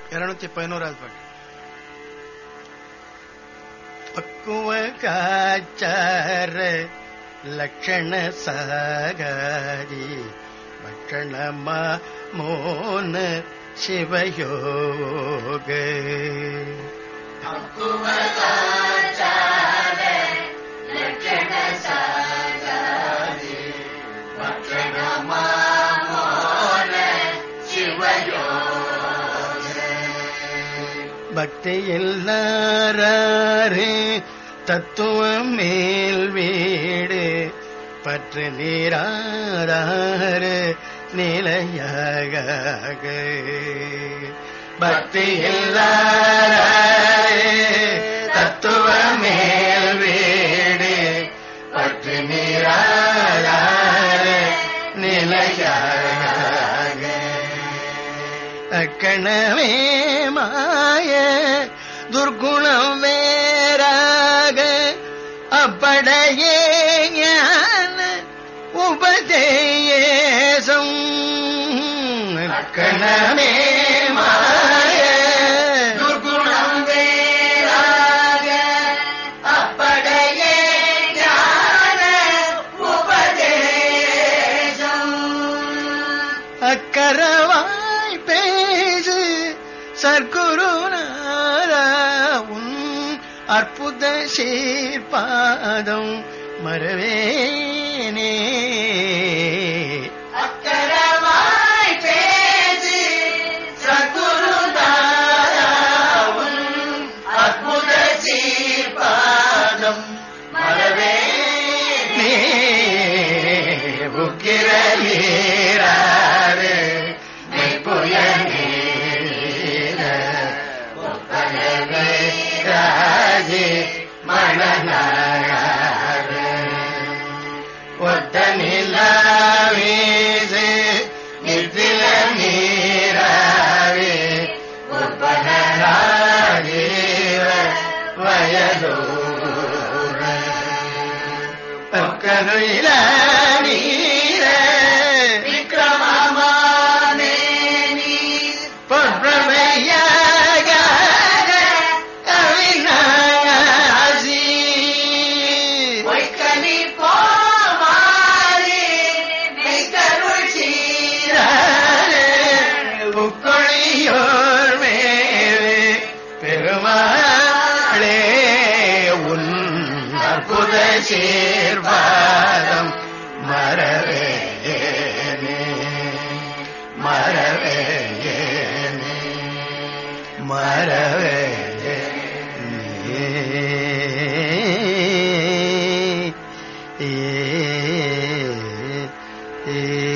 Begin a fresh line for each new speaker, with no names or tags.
இருநூத்தி பதினோராவது பாட்டு பக்குவ காச்சார லக்ஷண சாகாதி பட்சணமா மோன சிவயோக பக்தியில் நாராறு தத்துவம் மேல் வீடு பற்று நீராறு நிலையாக பக்தியில் நாராறு தத்துவ மேல் வீடு பற்று நீராறு நிலையாக அக்கணமே மாய துர்குணம் வேறாக அப்படையே ஞான உபதேசம் அக்கணமே மாய துர்குணம் வேறாக அப்படையே ஞான உபதேசம் அக்கரவாய் பேசு சர்க்குருநாதா உன் அற்புத சீர்பாதம் மறவேனே அக்கரவாய் பேசு சர்க்குருநாதா உன் அற்புத சீர்பாதம் மறவேனே உக்கிர நீராறு ராஜே மணனாக ஒத்த நிலாவீது நித்தில நீராவே ஒப்பனராஜீவ வயதூர பக்கருயில நீர விக்ரமமானே நீ பொற்பமையாக அவிநாசி பொய்க்கனி போமாறி மெய்கருள் சீராரே உக்கொழியோர் மேலே பெருமாளே உன் அற்புத சேர்வாதம் மறவேனே மறவேனே மறவேனே ஏ ஏ